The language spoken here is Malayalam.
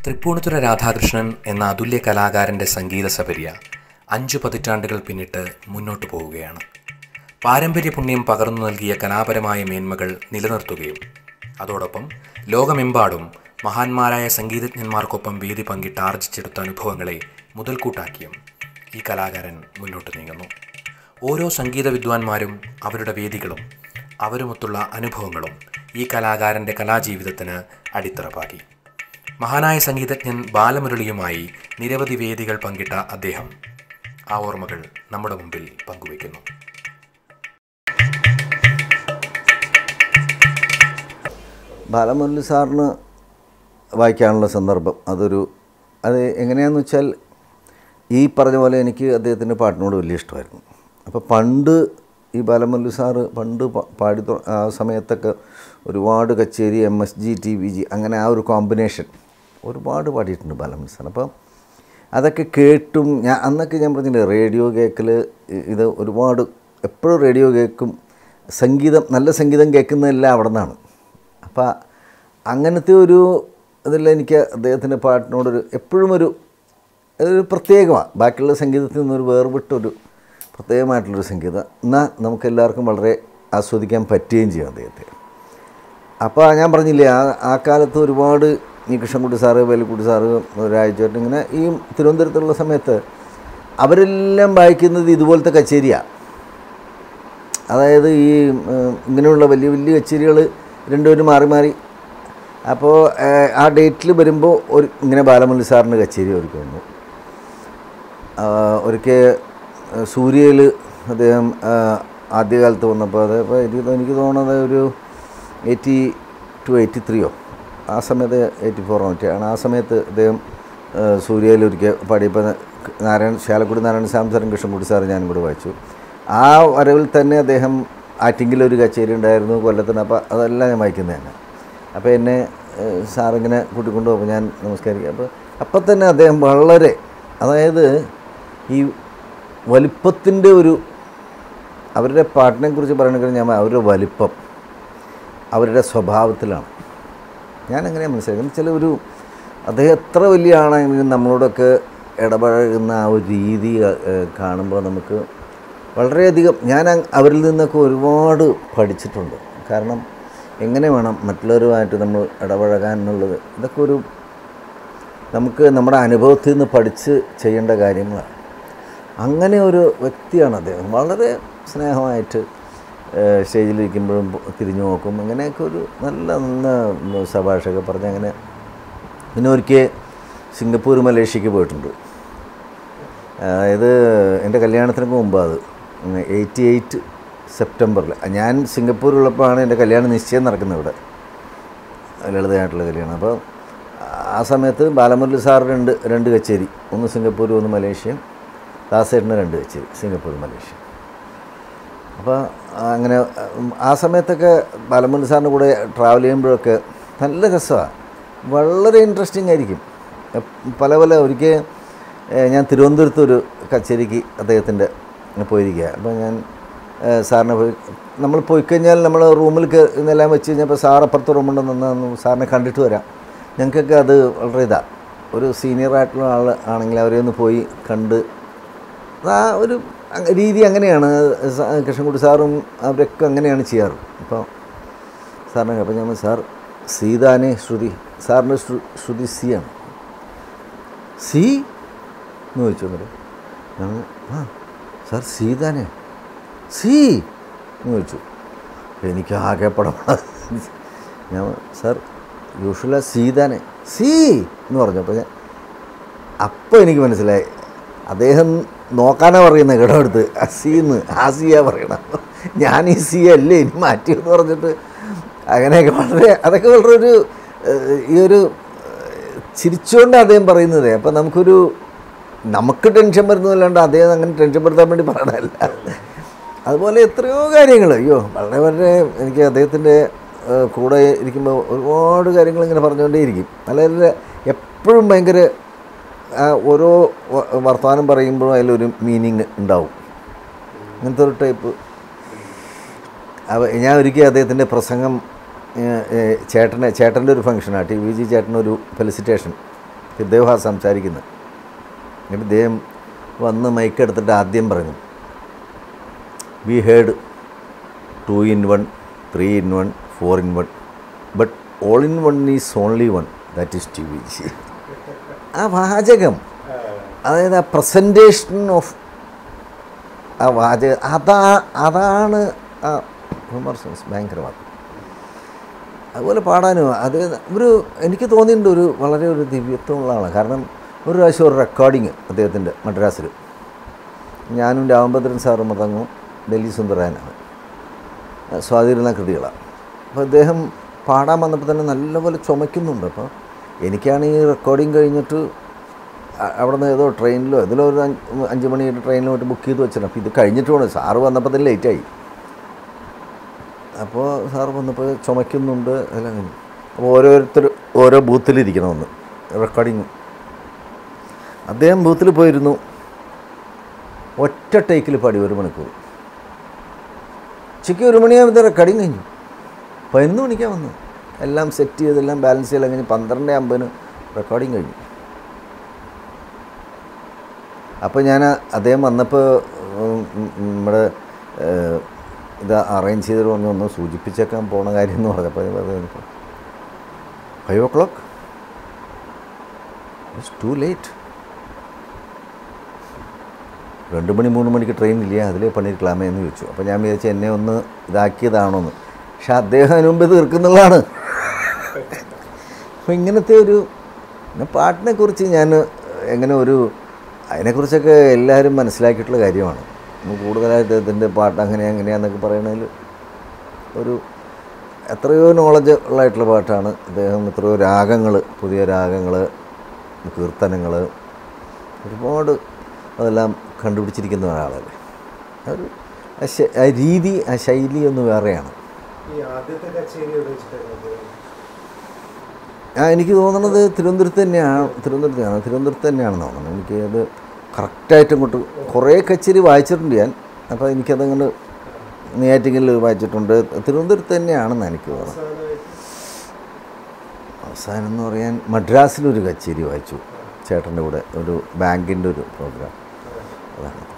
തൃപ്പൂണിത്തുറ രാധാകൃഷ്ണൻ എന്ന അതുല്യ കലാകാരൻ്റെ സംഗീത സപര്യ അഞ്ചു പതിറ്റാണ്ടുകൾ പിന്നിട്ട് മുന്നോട്ടു പോവുകയാണ് പാരമ്പര്യ പുണ്യം പകർന്നു നൽകിയ കലാപരമായ മേന്മകൾ നിലനിർത്തുകയും അതോടൊപ്പം ലോകമെമ്പാടും മഹാന്മാരായ സംഗീതജ്ഞന്മാർക്കൊപ്പം വേദി പങ്കിട്ട് ആർജിച്ചെടുത്ത അനുഭവങ്ങളെ മുതൽക്കൂട്ടാക്കിയും ഈ കലാകാരൻ മുന്നോട്ട് നീങ്ങുന്നു ഓരോ സംഗീത വിദ്വാൻമാരും അവരുടെ വേദികളും അവരുമൊത്തുള്ള അനുഭവങ്ങളും ഈ കലാകാരൻ്റെ കലാജീവിതത്തിന് അടിത്തറ പാകി മഹാനായ സംഗീതജ്ഞൻ ബാലമുരളിയുമായി നിരവധി വേദികൾ പങ്കിട്ട അദ്ദേഹം ആ ഓർമ്മകൾ നമ്മുടെ മുമ്പിൽ പങ്കുവയ്ക്കുന്നു ബാലമുരളി സാറിന് വായിക്കാനുള്ള സന്ദർഭം അതൊരു അത് എങ്ങനെയാണെന്ന് വെച്ചാൽ ഈ പറഞ്ഞ പോലെ എനിക്ക് അദ്ദേഹത്തിൻ്റെ പാട്ടിനോട് വലിയ ഇഷ്ടമായിരുന്നു അപ്പോൾ പണ്ട് ഈ ബാലമുരളി സാറ് പണ്ട് പ- പാടി തൊ- ആ സമയത്തൊക്കെ ഒരുപാട് കച്ചേരി M S G T V G അങ്ങനെ ആ ഒരു കോമ്പിനേഷൻ ഒരുപാട് പാടിയിട്ടുണ്ട് ബാലമുരളി സാർ അപ്പോൾ അതൊക്കെ കേട്ടും ഞാൻ അന്നൊക്കെ ഞാൻ പറഞ്ഞില്ലേ റേഡിയോ കേൾക്കൽ ഇത് ഒരുപാട് എപ്പോഴും റേഡിയോ കേൾക്കും സംഗീതം നല്ല സംഗീതം കേൾക്കുന്നതെല്ലാം അവിടെ നിന്നാണ് അപ്പോൾ അങ്ങനത്തെ ഒരു ഇതിൽ എനിക്ക് അദ്ദേഹത്തിൻ്റെ പാട്ടിനോടൊരു എപ്പോഴും ഒരു ഒരു പ്രത്യേകമാണ് ബാക്കിയുള്ള സംഗീതത്തിൽ നിന്നൊരു വേർവിട്ടൊരു പ്രത്യേകമായിട്ടുള്ളൊരു സംഗീതം എന്നാൽ നമുക്കെല്ലാവർക്കും വളരെ ആസ്വദിക്കാൻ പറ്റുകയും ചെയ്യും അദ്ദേഹത്തെ അപ്പോൾ ഞാൻ പറഞ്ഞില്ലേ ആ ആ കാലത്ത് ഒരുപാട് ഈ കൃഷ്ണൻകുട്ടി സാറ് വേലുക്കുട്ടി സാറ് രാജചേട്ടൻ ഇങ്ങനെ ഈ തിരുവനന്തപുരത്തുള്ള സമയത്ത് അവരെല്ലാം വായിക്കുന്നത് ഇതുപോലത്തെ കച്ചേരിയാണ് അതായത് ഈ ഉം, ഇങ്ങനെയുള്ള വലിയ വലിയ കച്ചേരികൾ രണ്ടുപേരും മാറി മാറി അപ്പോൾ ഏഹ്, ആ ഡേറ്റിൽ വരുമ്പോൾ ഒരു ഇങ്ങനെ ബാലമുരളി സാറിൻ്റെ കച്ചേരി ഒരുക്കി വന്നു ഒരിക്കൽ സൂര്യയിൽ അദ്ദേഹം ആ, ആദ്യകാലത്ത് വന്നപ്പോൾ അത് ഇപ്പോൾ എനിക്ക് എനിക്ക് തോന്നുന്നത് ഒരു എയ്റ്റി ടു എയ്റ്റി ത്രീയോ ആ സമയത്ത് എയ്റ്റി ഫോറോ മറ്റാണ് ആ സമയത്ത് അദ്ദേഹം സൂര്യയിൽ ഒരിക്കൽ പാടിയപ്പോൾ നാരായണ ശാലക്കുടി നാരായണ സ്വാമി സാറും കൃഷ്ണൻകുട്ടി സാറും ഞാനും കൂടെ വായിച്ചു ആ വരവിൽ തന്നെ അദ്ദേഹം ആറ്റിങ്ങിലൊരു കച്ചേരി ഉണ്ടായിരുന്നു കൊല്ലത്തിന് അപ്പോൾ അതെല്ലാം ഞാൻ വായിക്കുന്നത് തന്നെ അപ്പോൾ എന്നെ ഏഹ്, സാറിങ്ങനെ കൂട്ടിക്കൊണ്ടു പോകുമ്പോൾ ഞാൻ നമസ്കരിക്കുക അപ്പോൾ അപ്പം തന്നെ അദ്ദേഹം വളരെ അതായത് ഈ വലിപ്പത്തിൻ്റെ ഒരു അവരുടെ പാട്ടിനെ കുറിച്ച് പറയണമെങ്കിൽ ഞാൻ അവരുടെ വലിപ്പം അവരുടെ സ്വഭാവത്തിലാണ് ഞാൻ എങ്ങനെയാണ് മനസ്സിലാക്കുന്നത് ചില ഒരു അദ്ദേഹം എത്ര വലിയ ആണെങ്കിലും നമ്മളോടൊക്കെ ഇടപഴകുന്ന ആ ഒരു രീതി ഏഹ്, കാണുമ്പോൾ നമുക്ക് വളരെയധികം ഞാൻ അങ് അവരിൽ നിന്നൊക്കെ ഒരുപാട് പഠിച്ചിട്ടുണ്ട് കാരണം എങ്ങനെ വേണം മറ്റുള്ളവരുമായിട്ട് നമ്മൾ ഇടപഴകാൻ എന്നുള്ളത് ഇതൊക്കെ ഒരു നമുക്ക് നമ്മുടെ അനുഭവത്തിൽ നിന്ന് പഠിച്ച് ചെയ്യേണ്ട കാര്യങ്ങളാണ് അങ്ങനെ ഒരു വ്യക്തിയാണ് അദ്ദേഹം വളരെ സ്നേഹമായിട്ട് ഏഹ്, സ്റ്റേജിലിരിക്കുമ്പോഴും തിരിഞ്ഞു നോക്കും അങ്ങനെയൊക്കെ ഒരു നല്ല നല്ല സഭാഷൊക്കെ പറഞ്ഞ് അങ്ങനെ പിന്നെ ഒരിക്കൽ സിംഗപ്പൂർ മലേഷ്യക്ക് പോയിട്ടുണ്ട് അതായത് എൻ്റെ കല്യാണത്തിനൊക്കെ മുമ്പ് അത് എയ്റ്റി എയ്റ്റ് സെപ്റ്റംബറിൽ ഞാൻ സിംഗപ്പൂരിലുള്ളപ്പോഴാണ് എൻ്റെ കല്യാണം നിശ്ചയം നടക്കുന്നത് ഇവിടെ ലളിതമായിട്ടുള്ള കല്യാണം അപ്പോൾ ആ സമയത്ത് ബാലമുരളി സാർ രണ്ട് രണ്ട് കച്ചേരി ഒന്ന് സിംഗപ്പൂർ ഒന്ന് മലേഷ്യ ദാസേട്ടന് രണ്ട് കച്ചേരി സിംഗപ്പൂർ മലേഷ്യ അപ്പോൾ അങ്ങനെ ഉം, ആ സമയത്തൊക്കെ ബാലമുരളി സാറിൻ്റെ കൂടെ ട്രാവൽ ചെയ്യുമ്പോഴൊക്കെ നല്ല രസമാണ് വളരെ ഇൻട്രസ്റ്റിംഗ് ആയിരിക്കും എപ്- പല പല ഒരിക്കൽ ഏഹ്, ഞാൻ തിരുവനന്തപുരത്ത് ഒരു കച്ചേരിക്ക് അദ്ദേഹത്തിൻ്റെ പോയിരിക്കുക അപ്പോൾ ഞാൻ ഏഹ്, സാറിനെ പോയി നമ്മൾ പോയി കഴിഞ്ഞാൽ നമ്മൾ റൂമിൽ ഇന്നെല്ലാം വെച്ച് കഴിഞ്ഞപ്പോൾ സാർ അപ്പുറത്ത് റൂമുണ്ടെന്ന് നിന്ന് സാറിനെ കണ്ടിട്ട് വരാം ഞങ്ങൾക്കൊക്കെ അത് വളരെ ഇതാണ് ഒരു സീനിയർ ആയിട്ടുള്ള ആൾ ആണെങ്കിൽ അവരെ ഒന്ന് പോയി കണ്ട് ആ ഒരു അങ്ങ- രീതി അങ്ങനെയാണ് സ- കൃഷ്ണൻകുട്ടി സാറും അവരൊക്കെ അങ്ങനെയാണ് ചെയ്യാറ് അപ്പോൾ സാറിനെ അപ്പോൾ ഞാൻ പറഞ്ഞു, സാർ സീതാനെ ശ്രുതി സാറിൻ്റെ ശ്രു ശ്രുതി സി ആണ് സി എന്ന് ചോദിച്ചു എന്നിട്ട് ഞാൻ പറഞ്ഞു, ആ സാർ സീതാനെ സി എന്ന് ചോദിച്ചു അപ്പോൾ എനിക്ക് ആകെ പടം ഞാൻ പറഞ്ഞു, സാർ യൂഷ്വല സീതാനെ സി എന്ന് പറഞ്ഞു അപ്പോൾ ഞാൻ അപ്പോൾ എനിക്ക് മനസ്സിലായി അദ്ദേഹം നോക്കാനാ പറയുന്നത് കേട്ടോ അടുത്ത് സീന്ന് ആ സിയാ പറയണം ഞാൻ ഈ സി അല്ലേ ഇനി മാറ്റിയെന്ന് പറഞ്ഞിട്ട് അങ്ങനെയൊക്കെ വളരെ അതൊക്കെ വളരെ ഒരു ഏഹ്, ഈ ഒരു ഏഹ്, ചിരിച്ചുകൊണ്ട് അദ്ദേഹം പറയുന്നത് അപ്പം നമുക്കൊരു നമുക്ക് ടെൻഷൻ വരുന്നതല്ലാണ്ട് അദ്ദേഹം അങ്ങനെ ടെൻഷൻ വരുത്താൻ വേണ്ടി പറയണമല്ല അതുപോലെ എത്രയോ കാര്യങ്ങൾ അയ്യോ വളരെ വളരെ എനിക്ക് അദ്ദേഹത്തിൻ്റെ ഏഹ്, കൂടെ ഇരിക്കുമ്പോൾ ഒരുപാട് കാര്യങ്ങൾ ഇങ്ങനെ പറഞ്ഞുകൊണ്ടേയിരിക്കും നല്ല നല്ല എപ്പോഴും ഭയങ്കര ആ ഓരോ വ- വർത്തമാനം പറയുമ്പോഴും അതിലൊരു മീനിങ് ഉണ്ടാവും അങ്ങനത്തെ ഒരു ടൈപ്പ് അവ ഞാൻ ഒരിക്കൽ അദ്ദേഹത്തിൻ്റെ പ്രസംഗം ഏഹ്, ഏഹ്, ചേട്ടനെ ചേട്ടൻ്റെ ഒരു ഫംഗ്ഷനാണ് ടി വി ജി ചേട്ടനൊരു ഫെലിസിറ്റേഷൻ ഇദ്ദേഹമാണ് സംസാരിക്കുന്നത് എന്നിട്ട് ഇദ്ദേഹം വന്ന് മൈക്ക് എടുത്തിട്ട് ആദ്യം പറഞ്ഞു we heard two in one three in one four in one but all in one is only one that is T V ആ വാചകം അതായത് ആ പ്രസൻറ്റേഷൻ ഓഫ് ആ വാചകം അതാ അതാണ് ആ വിമർശനം ഭയങ്കരമാണ് അതുപോലെ പാടാനും അത് ഒരു എനിക്ക് തോന്നിയിട്ടുണ്ട് ഒരു വളരെ ഒരു ദിവ്യത്വമുള്ള ആളാണ് കാരണം ഒരു പ്രാവശ്യം ഒരു റെക്കോർഡിങ് അദ്ദേഹത്തിൻ്റെ മദ്രാസിൽ ഞാനും രാമഭദ്രൻ സാറും മതങ്ങും ഡൽഹി സുന്ദരാനാണ് സ്വാധീന കൃതികളാണ് അപ്പോൾ അദ്ദേഹം പാടാൻ വന്നപ്പോൾ തന്നെ നല്ലപോലെ ചുമയ്ക്കുന്നുണ്ട് അപ്പോൾ എനിക്കാണ് ഈ റെക്കോർഡിങ് കഴിഞ്ഞിട്ട് അ- അവിടെ നിന്ന് ഏതോ ട്രെയിനിലോ ഇതിലോ ഒരു അഞ്ച് അഞ്ച് മണിയായിട്ട് ട്രെയിനിൽ പോയിട്ട് ബുക്ക് ചെയ്ത് വെച്ചിട്ടുണ്ട് അപ്പോൾ ഇത് കഴിഞ്ഞിട്ട് വേണം സാറ് വന്നപ്പോൾ തന്നെ ലേറ്റായി അപ്പോൾ സാറ് വന്നപ്പോൾ ചുമയ്ക്കുന്നുണ്ട് എല്ലാം കഴിഞ്ഞു അപ്പോൾ ഓരോരുത്തർ ഓരോ ബൂത്തിലിരിക്കണമെന്ന് റെക്കോർഡിങ് അദ്ദേഹം ബൂത്തിൽ പോയിരുന്നു ഒറ്റ ടേക്കിൽ പാടി ഒരു മണിക്കൂർ ഉച്ചയ്ക്ക് ഒരു മണിയാകുമ്പോൾ റെക്കോർഡിങ് കഴിഞ്ഞു പതിനൊന്ന് മണിക്കാണ് വന്നത് എല്ലാം സെറ്റ് ചെയ്ത് എല്ലാം ബാലൻസ് ചെയ്തെല്ലാം കഴിഞ്ഞ് പന്ത്രണ്ട് അമ്പതിന് റെക്കോർഡിങ് കഴിഞ്ഞു അപ്പോൾ ഞാൻ അദ്ദേഹം വന്നപ്പോൾ ഉം, ഉം, നമ്മുടെ ഏഹ്, ഇത് അറേഞ്ച് ചെയ്തിട്ട് പറഞ്ഞു ഒന്ന് സൂചിപ്പിച്ചേക്കാൻ പോണ കാര്യം എന്ന് പറഞ്ഞപ്പോൾ five o'clock it's too late രണ്ട് മണി മൂന്ന് മണിക്ക് ട്രെയിൻ ഇല്ല അതിലേ പണിയിരിക്കലാമേ എന്ന് ചോദിച്ചു അപ്പോൾ ഞാൻ വിചാരിച്ചു എന്നെ ഒന്ന് ഇതാക്കിയതാണോന്ന് പക്ഷെ അദ്ദേഹം അതിന് മുമ്പ് തീർക്കുന്നുള്ളതാണ് അപ്പോൾ ഇങ്ങനത്തെ ഒരു പിന്നെ പാട്ടിനെ കുറിച്ച് ഞാൻ എങ്ങനെ ഒരു അതിനെക്കുറിച്ചൊക്കെ എല്ലാവരും മനസ്സിലാക്കിയിട്ടുള്ള കാര്യമാണ് നമുക്ക് കൂടുതലായിട്ട് ഇതിൻ്റെ പാട്ട് അങ്ങനെ അങ്ങനെയാന്നൊക്കെ പറയണതിൽ ഒരു എത്രയോ നോളജ് ഉള്ളതായിട്ടുള്ള പാട്ടാണ് അദ്ദേഹം എത്രയോ രാഗങ്ങൾ പുതിയ രാഗങ്ങൾ കീർത്തനങ്ങൾ ഒരുപാട് അതെല്ലാം കണ്ടുപിടിച്ചിരിക്കുന്ന ഒരാളല്ലേ ഒരു ആ ശ- ആ രീതി ആ ശൈലി ഒന്ന് വേറെയാണ് ഈ ആദ്യത്തെ കച്ചേരി എവിടെ വെച്ചിട്ടായിരുന്നു അദ്ദേഹം? ആ എനിക്ക് തോന്നുന്നത് തിരുവനന്തപുരത്ത് തന്നെയാണ് തിരുവനന്തപുരത്താണ് തിരുവനന്തപുരത്ത് തന്നെയാണെന്ന് തോന്നുന്നു എനിക്ക് അത് കറക്റ്റായിട്ട് ഇങ്ങോട്ട് കുറേ കച്ചേരി വായിച്ചിട്ടുണ്ട് ഞാൻ അപ്പോൾ എനിക്കതങ്ങോട്ട് നെയ്യാറ്റിങ്ങലിൽ വായിച്ചിട്ടുണ്ട് തിരുവനന്തപുരത്ത് തന്നെയാണെന്ന് എനിക്ക് തോന്നുന്നത് അവസാനമായിട്ട് അവസാനം എന്ന് പറയാൻ മദ്രാസിലൊരു കച്ചേരി വായിച്ചു ചേട്ടൻ്റെ കൂടെ ഒരു ബാങ്കിൻ്റെ ഒരു പ്രോഗ്രാം അതാണ്